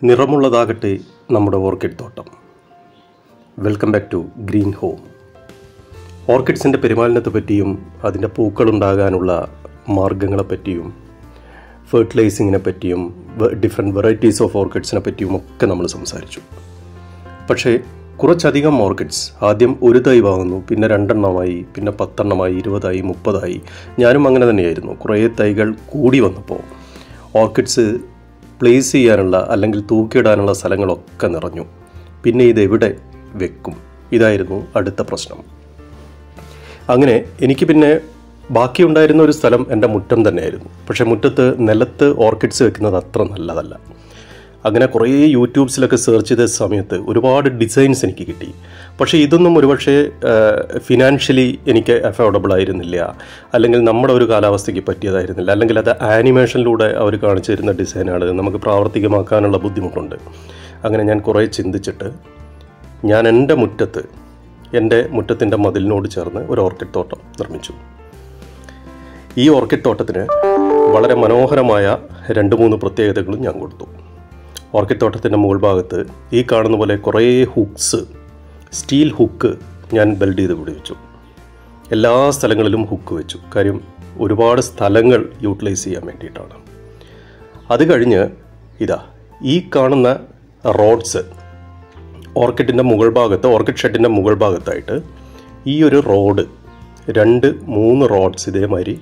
നിറമുള്ളതാകട്ടെ നമ്മുടെ ഓർക്കിഡ് തോട്ടം welcome back to green home ഓർക്കിഡ്സിൻ്റെ പെരുമാലിനത്തെ പറ്റിയും അതിൻ്റെ പൂക്കളുണ്ടാകാനുള്ള മാർഗങ്ങളെപ്പറ്റിയും ഫെർട്ടിലൈസിങ്ങിനെ പറ്റിയും ഡിഫറെൻറ്റ് വെറൈറ്റീസ് ഓഫ് ഓർക്കിഡ്സിനെ പറ്റിയും ഒക്കെ നമ്മൾ സംസാരിച്ചു പക്ഷേ കുറച്ചധികം ഓർക്കിഡ്സ് ആദ്യം ഒരു തൈ വാങ്ങുന്നു പിന്നെ രണ്ടെണ്ണമായി പിന്നെ പത്തെണ്ണമായി ഇരുപതായി മുപ്പതായി ഞാനും അങ്ങനെ തന്നെയായിരുന്നു കുറേ തൈകൾ കൂടി വന്നപ്പോൾ ഓർക്കിഡ്സ് പ്ലേസ് ചെയ്യാനുള്ള അല്ലെങ്കിൽ തൂക്കിയിടാനുള്ള സ്ഥലങ്ങളൊക്കെ നിറഞ്ഞു പിന്നെ ഇത് എവിടെ വെക്കും ഇതായിരുന്നു അടുത്ത പ്രശ്നം അങ്ങനെ എനിക്ക് പിന്നെ ബാക്കിയുണ്ടായിരുന്ന ഒരു സ്ഥലം എൻ്റെ മുറ്റം തന്നെയായിരുന്നു പക്ഷേ മുറ്റത്ത് നിലത്ത് ഓർക്കിഡ്സ് വെക്കുന്നത് അത്ര നല്ലതല്ല അങ്ങനെ കുറേ യൂട്യൂബ്സിലൊക്കെ സെർച്ച് ചെയ്ത സമയത്ത് ഒരുപാട് ഡിസൈൻസ് എനിക്ക് കിട്ടി പക്ഷേ ഇതൊന്നും ഒരുപക്ഷെ ഫിനാൻഷ്യലി എനിക്ക് അഫോർഡബിൾ ആയിരുന്നില്ല അല്ലെങ്കിൽ നമ്മുടെ ഒരു കാലാവസ്ഥയ്ക്ക് പറ്റിയതായിരുന്നില്ല അല്ലെങ്കിൽ അത് ആനിമേഷനിലൂടെ അവർ കാണിച്ചു തരുന്ന ഡിസൈനാണ് നമുക്ക് പ്രാവർത്തികമാക്കാനുള്ള ബുദ്ധിമുട്ടുണ്ട് അങ്ങനെ ഞാൻ കുറേ ചിന്തിച്ചിട്ട് ഞാൻ എൻ്റെ മുറ്റത്ത് എൻ്റെ മുറ്റത്തിൻ്റെ മതിലിനോട് ചേർന്ന് ഒരു ഓർക്കിഡ് തോട്ടം നിർമ്മിച്ചു ഈ ഓർക്കിഡ് തോട്ടത്തിന് വളരെ മനോഹരമായ രണ്ട് മൂന്ന് പ്രത്യേകതകളും ഞാൻ കൊടുത്തു ഓർക്കിഡ് തോട്ടത്തിൻ്റെ മുകൾ ഭാഗത്ത് ഈ കാണുന്ന പോലെ കുറേ ഹുക്സ് സ്റ്റീൽ ഹുക്ക് ഞാൻ ബെൽഡ് ചെയ്ത് പിടിപ്പിച്ചു എല്ലാ സ്ഥലങ്ങളിലും ഹുക്ക് വെച്ചു കാര്യം ഒരുപാട് സ്ഥലങ്ങൾ യൂട്ടിലൈസ് ചെയ്യാൻ വേണ്ടിയിട്ടാണ് അത് കഴിഞ്ഞ് ഇതാ ഈ കാണുന്ന റോഡ്സ് ഓർക്കിഡിൻ്റെ മുകൾ ഭാഗത്ത് ഓർക്കിഡ് ഷെഡിൻ്റെ മുകൾ ഭാഗത്തായിട്ട് ഈ ഒരു റോഡ് രണ്ട് മൂന്ന് റോഡ്സ് ഇതേമാതിരി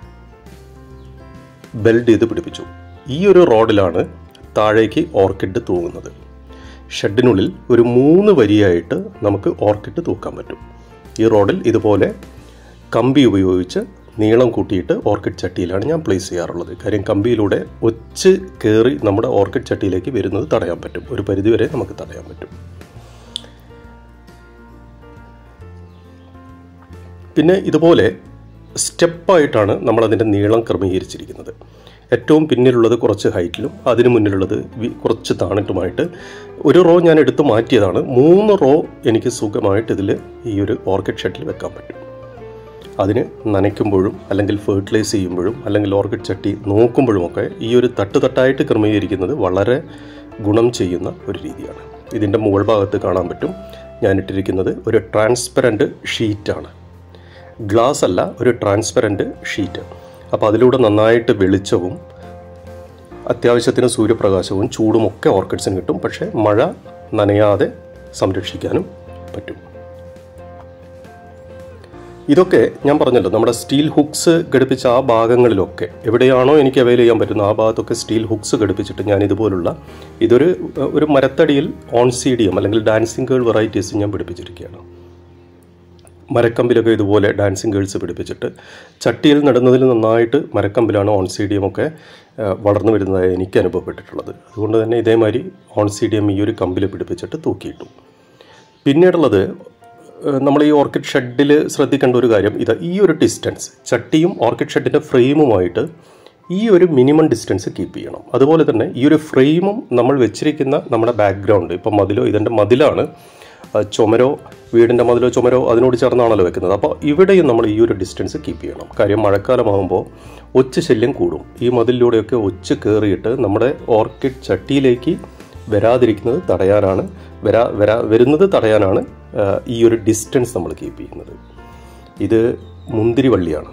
ബെൽഡ് ചെയ്ത് പിടിപ്പിച്ചു ഈ ഒരു റോഡിലാണ് താഴേക്ക് ഓർക്കിഡ് തൂങ്ങുന്നത് ഷെഡിനുള്ളിൽ ഒരു മൂന്ന് വരിയായിട്ട് നമുക്ക് ഓർക്കിഡ് തൂക്കാൻ പറ്റും ഈ റോഡിൽ ഇതുപോലെ കമ്പി ഉപയോഗിച്ച് നീളം കൂട്ടിയിട്ട് ഓർക്കിഡ് ചട്ടിയിലാണ് ഞാൻ പ്ലേസ് ചെയ്യാറുള്ളത് കാര്യം കമ്പിയിലൂടെ ഒച്ച് കയറി നമ്മുടെ ഓർക്കിഡ് ചട്ടിയിലേക്ക് വരുന്നത് തടയാൻ പറ്റും ഒരു പരിധിവരെ നമുക്ക് തടയാൻ പറ്റും പിന്നെ ഇതുപോലെ സ്റ്റെപ്പായിട്ടാണ് നമ്മളതിൻ്റെ നീളം ക്രമീകരിച്ചിരിക്കുന്നത് ഏറ്റവും പിന്നിലുള്ളത് കുറച്ച് ഹൈറ്റിലും അതിന് മുന്നിലുള്ളത് കുറച്ച് താണിട്ടുമായിട്ട് ഒരു റോ ഞാൻ എടുത്തു മാറ്റിയതാണ് മൂന്ന് റോ എനിക്ക് സുഖമായിട്ട് ഇതിൽ ഈ ഒരു ഓർക്കിഡ് ഷെഡിൽ വെക്കാൻ പറ്റും അതിന് നനയ്ക്കുമ്പോഴും അല്ലെങ്കിൽ ഫെർട്ടിലൈസ് ചെയ്യുമ്പോഴും അല്ലെങ്കിൽ ഓർക്കിഡ് ചട്ടി നോക്കുമ്പോഴുമൊക്കെ ഈ ഒരു തട്ട് തട്ടായിട്ട് ക്രമീകരിക്കുന്നത് വളരെ ഗുണം ചെയ്യുന്ന ഒരു രീതിയാണ് ഇതിൻ്റെ മുകൾ ഭാഗത്ത് കാണാൻ പറ്റും ഞാനിട്ടിരിക്കുന്നത് ഒരു ട്രാൻസ്പെറൻറ്റ് ഷീറ്റാണ് ഗ്ലാസ് അല്ല ഒരു ട്രാൻസ്പെറൻറ്റ് ഷീറ്റ് അപ്പോൾ അതിലൂടെ നന്നായിട്ട് വെളിച്ചവും അത്യാവശ്യത്തിന് സൂര്യപ്രകാശവും ചൂടും ഒക്കെ ഓർക്കിഡ്സിന് കിട്ടും പക്ഷേ മഴ നനയാതെ സംരക്ഷിക്കാനും പറ്റും ഇതൊക്കെ ഞാൻ പറഞ്ഞല്ലോ നമ്മുടെ സ്റ്റീൽ ഹുക്സ് ഘടിപ്പിച്ച ആ ഭാഗങ്ങളിലൊക്കെ എവിടെയാണോ എനിക്ക് അവൈൽ ചെയ്യാൻ പറ്റുന്ന ആ ഭാഗത്തൊക്കെ സ്റ്റീൽ ഹുക്സ് ഘടിപ്പിച്ചിട്ട് ഞാൻ ഇതുപോലുള്ള ഇതൊരു ഒരു മരത്തടിയിൽ ഓൺസീഡിയം അല്ലെങ്കിൽ ഡാൻസിങ് ഗേൾ വെറൈറ്റീസ് ഞാൻ പിടിപ്പിച്ചിരിക്കുകയാണ് മരക്കമ്പിലൊക്കെ ഇതുപോലെ ഡാൻസിങ് ഗേൾസ് പിടിപ്പിച്ചിട്ട് ചട്ടിയിൽ നടുന്നതിൽ നന്നായിട്ട് മരക്കമ്പിലാണ് ഓൺസീഡിയം ഒക്കെ വളർന്നു വരുന്നതായി എനിക്ക് അനുഭവപ്പെട്ടിട്ടുള്ളത് അതുകൊണ്ട് തന്നെ ഇതേമാതിരി ഓൺസീഡിയം ഈ ഒരു കമ്പിൽ പിടിപ്പിച്ചിട്ട് തൂക്കിയിട്ടു പിന്നീടുള്ളത് നമ്മൾ ഈ ഓർക്കിഡ് ഷെഡിൽ ശ്രദ്ധിക്കേണ്ട ഒരു കാര്യം ഇത് ഈ ഒരു ഡിസ്റ്റൻസ് ചട്ടിയും ഓർക്കിഡ് ഷെഡിൻ്റെ ഫ്രെയിമുമായിട്ട് ഈ ഒരു മിനിമം ഡിസ്റ്റൻസ് കീപ്പ് ചെയ്യണം അതുപോലെ തന്നെ ഈ ഒരു ഫ്രെയിമും നമ്മൾ വെച്ചിരിക്കുന്ന നമ്മുടെ ബാക്ക്ഗ്രൗണ്ട് ഇപ്പം മതിലോ ഇതിൻ്റെ മതിലാണ് ചുമരോ വീടിൻ്റെ മതിലോ ചുമരോ അതിനോട് ചേർന്നാണല്ലോ വെക്കുന്നത് അപ്പോൾ ഇവിടെയും നമ്മൾ ഈ ഒരു ഡിസ്റ്റൻസ് കീപ്പ് ചെയ്യണം കാര്യം മഴക്കാലമാകുമ്പോൾ ഒച്ച ശല്യം കൂടും ഈ മതിലിലൂടെയൊക്കെ ഒച്ച കയറിയിട്ട് നമ്മുടെ ഓർക്കിഡ് ചട്ടിയിലേക്ക് വരാതിരിക്കുന്നത് തടയാനാണ് വരാ വരാ വരുന്നത് തടയാനാണ് ഈ ഒരു ഡിസ്റ്റൻസ് നമ്മൾ കീപ്പ് ചെയ്യുന്നത് ഇത് മുന്തിരി വള്ളിയാണ്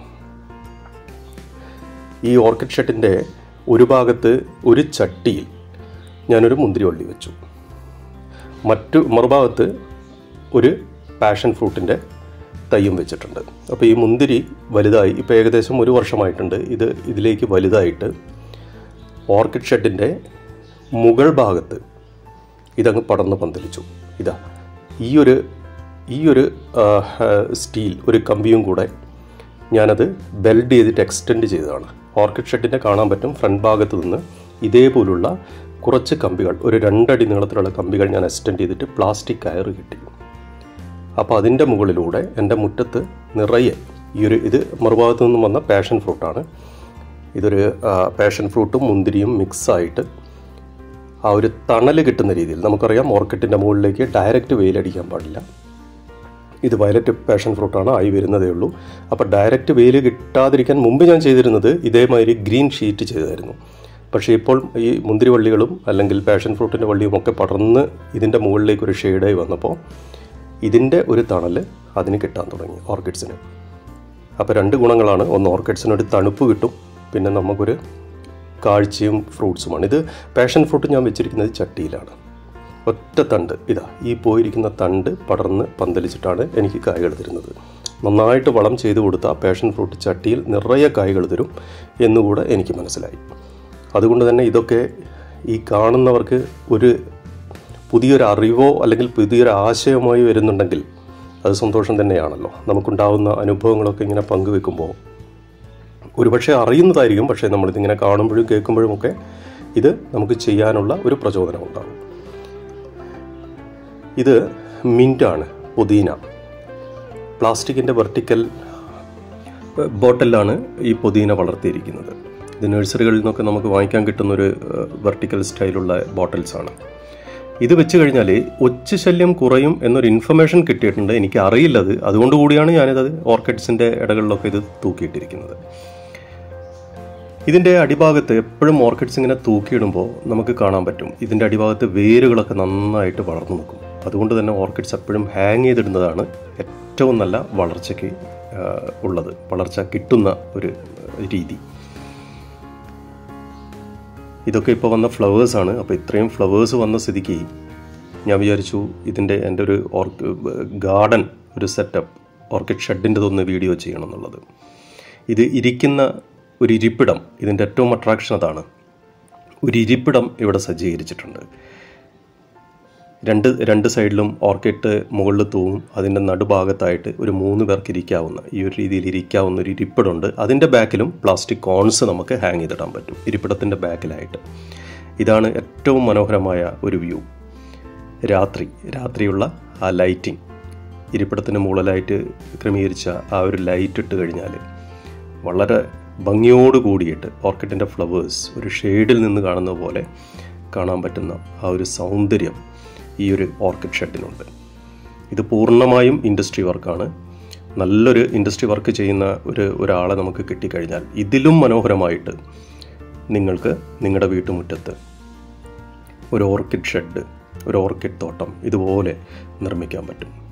ഈ ഓർക്കിഡ് ഷെട്ടിൻ്റെ ഒരു ഭാഗത്ത് ഒരു ചട്ടിയിൽ ഞാനൊരു മുന്തിരി വള്ളി വെച്ചു മറ്റു മറുഭാഗത്ത് ഒരു പാഷൻ ഫ്രൂട്ടിൻ്റെ തയ്യും വെച്ചിട്ടുണ്ട് അപ്പോൾ ഈ മുന്തിരി വലുതായി ഇപ്പോൾ ഏകദേശം ഒരു വർഷമായിട്ടുണ്ട് ഇത് ഇതിലേക്ക് വലുതായിട്ട് ഓർക്കിഡ് ഷെഡിൻ്റെ മുകൾ ഭാഗത്ത് ഇതങ്ങ് പടർന്ന് പന്തലിച്ചു ഇതാ ഈ ഒരു ഈ ഒരു സ്റ്റീൽ ഒരു കമ്പിയും കൂടെ ഞാനത് ബെൽഡ് ചെയ്തിട്ട് എക്സ്റ്റെൻഡ് ചെയ്തതാണ് ഓർക്കിഡ് ഷെഡിൻ്റെ കാണാൻ പറ്റും ഫ്രണ്ട് ഭാഗത്ത് നിന്ന് ഇതേപോലുള്ള കുറച്ച് കമ്പികൾ ഒരു രണ്ടടി നീളത്തിലുള്ള കമ്പികൾ ഞാൻ എക്സ്റ്റെൻഡ് ചെയ്തിട്ട് പ്ലാസ്റ്റിക് കയറ് കിട്ടി അപ്പോൾ അതിൻ്റെ മുകളിലൂടെ എൻ്റെ മുറ്റത്ത് നിറയെ ഈ ഒരു ഇത് മറുഭാഗത്ത് നിന്നും വന്ന പാഷൻ ഫ്രൂട്ടാണ് ഇതൊരു പാഷൻ ഫ്രൂട്ടും മുന്തിരിയും മിക്സായിട്ട് ആ ഒരു തണൽ കിട്ടുന്ന രീതിയിൽ നമുക്കറിയാം ഓർക്കിഡിൻ്റെ മുകളിലേക്ക് ഡയറക്റ്റ് വെയിലടിക്കാൻ പാടില്ല ഇത് വയലറ്റ് പാഷൻ ഫ്രൂട്ടാണ് ആയി വരുന്നതേ ഉള്ളൂ അപ്പോൾ ഡയറക്റ്റ് വെയിൽ കിട്ടാതിരിക്കാൻ മുമ്പ് ഞാൻ ചെയ്തിരുന്നത് ഇതേമാതിരി ഗ്രീൻ ഷീറ്റ് ചെയ്തായിരുന്നു പക്ഷേ ഇപ്പോൾ ഈ മുന്തിരി വള്ളികളും അല്ലെങ്കിൽ പാഷൻ ഫ്രൂട്ടിൻ്റെ വള്ളിയും ഒക്കെ പടർന്ന് ഇതിൻ്റെ മുകളിലേക്ക് ഒരു ഷെയ്ഡായി വന്നപ്പോൾ ഇതിൻ്റെ ഒരു തണൽ അതിന് കിട്ടാൻ തുടങ്ങി ഓർക്കിഡ്സിന് അപ്പോൾ രണ്ട് ഗുണങ്ങളാണ് ഒന്ന് ഓർക്കിഡ്സിനൊരു തണുപ്പ് കിട്ടും പിന്നെ നമുക്കൊരു കാഴ്ചയും ഫ്രൂട്ട്സുമാണ് ഇത് പാഷൻ ഫ്രൂട്ട് ഞാൻ വെച്ചിരിക്കുന്നത് ചട്ടിയിലാണ് ഒറ്റ തണ്ട് ഇതാ ഈ പോയിരിക്കുന്ന തണ്ട് പടർന്ന് പന്തലിച്ചിട്ടാണ് എനിക്ക് കായ്കൾ തരുന്നത് നന്നായിട്ട് വളം ചെയ്ത് കൊടുത്താൽ പാഷൻ ഫ്രൂട്ട് ചട്ടിയിൽ നിറയെ കായ്കൾ തരും എന്നുകൂടെ എനിക്ക് മനസ്സിലായി അതുകൊണ്ട് തന്നെ ഇതൊക്കെ ഈ കാണുന്നവർക്ക് ഒരു പുതിയൊരു അറിവോ അല്ലെങ്കിൽ പുതിയൊരു ആശയമായി വരുന്നുണ്ടെങ്കിൽ അത് സന്തോഷം തന്നെയാണല്ലോ നമുക്കുണ്ടാവുന്ന അനുഭവങ്ങളൊക്കെ ഇങ്ങനെ പങ്കുവെക്കുമ്പോൾ ഒരുപക്ഷെ അറിയുന്നതായിരിക്കും പക്ഷേ നമ്മളിതിങ്ങനെ കാണുമ്പോഴും കേൾക്കുമ്പോഴും ഒക്കെ ഇത് നമുക്ക് ചെയ്യാനുള്ള ഒരു പ്രചോദനം ഉണ്ടാകും ഇത് മിൻ്റാണ് പുതിന പ്ലാസ്റ്റിക്കിൻ്റെ വെർട്ടിക്കൽ ബോട്ടിലാണ് ഈ പുതിന വളർത്തിയിരിക്കുന്നത് ഇത് നഴ്സറികളിൽ നിന്നൊക്കെ നമുക്ക് വാങ്ങിക്കാൻ കിട്ടുന്നൊരു വെർട്ടിക്കൽ സ്റ്റൈലുള്ള ബോട്ടിൽസാണ് ഇത് വെച്ച് കഴിഞ്ഞാൽ ഒച്ച ശല്യം കുറയും എന്നൊരു ഇൻഫർമേഷൻ കിട്ടിയിട്ടുണ്ട് എനിക്ക് അറിയില്ല അത് അതുകൊണ്ട് കൂടിയാണ് ഞാനിത് ഓർക്കിഡ്സിൻ്റെ ഇടകളിലൊക്കെ ഇത് തൂക്കിയിട്ടിരിക്കുന്നത് ഇതിൻ്റെ അടിഭാഗത്ത് എപ്പോഴും ഓർക്കിഡ്സ് ഇങ്ങനെ തൂക്കിയിടുമ്പോൾ നമുക്ക് കാണാൻ പറ്റും ഇതിൻ്റെ അടിഭാഗത്ത് വേരുകളൊക്കെ നന്നായിട്ട് വളർന്നു നിൽക്കും അതുകൊണ്ട് തന്നെ ഓർക്കിഡ്സ് എപ്പോഴും ഹാങ് ചെയ്തിടുന്നതാണ് ഏറ്റവും നല്ല വളർച്ചയ്ക്ക് ആ, ഉള്ളത് വളർച്ച കിട്ടുന്ന ഒരു രീതി ഇതൊക്കെ ഇപ്പോൾ വന്ന ഫ്ലവേഴ്സാണ് അപ്പോൾ ഇത്രയും ഫ്ലവേഴ്സ് വന്ന സ്ഥിതിക്ക് ഞാൻ വിചാരിച്ചു ഇതിൻ്റെ എൻ്റെ ഒരു ഓർക്ക് ഗാർഡൻ ഒരു സെറ്റപ്പ് ഓർക്കിഡ് ഷെഡിൻ്റെതൊന്ന് വീഡിയോ ചെയ്യണം എന്നുള്ളത് ഇത് ഇരിക്കുന്ന ഒരു ഇരിപ്പിടം ഇതിൻ്റെ ഏറ്റവും അട്രാക്ഷൻ അതാണ് ഒരു ഇരിപ്പിടം ഇവിടെ സജ്ജീകരിച്ചിട്ടുണ്ട് രണ്ട് രണ്ട് സൈഡിലും ഓർക്കിഡ് മുകളിൽ തൂവും അതിൻ്റെ നടുഭാഗത്തായിട്ട് ഒരു മൂന്ന് പേർക്ക് ഇരിക്കാവുന്ന ഈ ഒരു രീതിയിൽ ഇരിക്കാവുന്ന ഒരു ഇരിപ്പിടമുണ്ട് അതിൻ്റെ ബാക്കിലും പ്ലാസ്റ്റിക് കോൺസ് നമുക്ക് ഹാങ് ചെയ്തിടാൻ പറ്റും ഇരിപ്പിടത്തിൻ്റെ ബാക്കിലായിട്ട് ഇതാണ് ഏറ്റവും മനോഹരമായ ഒരു വ്യൂ രാത്രി രാത്രിയുള്ള ആ ലൈറ്റിംഗ് ഇരിപ്പിടത്തിന് മുകളിലായിട്ട് ക്രമീകരിച്ച ആ ഒരു ലൈറ്റ് ഇട്ട് കഴിഞ്ഞാൽ വളരെ ഭംഗിയോട് കൂടിയിട്ട് ഓർക്കിഡിൻ്റെ ഫ്ലവേഴ്സ് ഒരു ഷെയ്ഡിൽ നിന്ന് കാണുന്ന പോലെ കാണാൻ പറ്റുന്ന ആ ഒരു സൗന്ദര്യം ഈ ഒരു ഓർക്കിഡ് ഷെഡിനുണ്ട് ഇത് പൂർണ്ണമായും ഇൻഡസ്ട്രി വർക്കാണ് നല്ലൊരു ഇൻഡസ്ട്രി വർക്ക് ചെയ്യുന്ന ഒരു ഒരാളെ നമുക്ക് കിട്ടിക്കഴിഞ്ഞാൽ ഇതിലും മനോഹരമായിട്ട് നിങ്ങൾക്ക് നിങ്ങളുടെ വീട്ടുമുറ്റത്ത് ഒരു ഓർക്കിഡ് ഷെഡ് ഒരു ഓർക്കിഡ് തോട്ടം ഇതുപോലെ നിർമ്മിക്കാൻ പറ്റും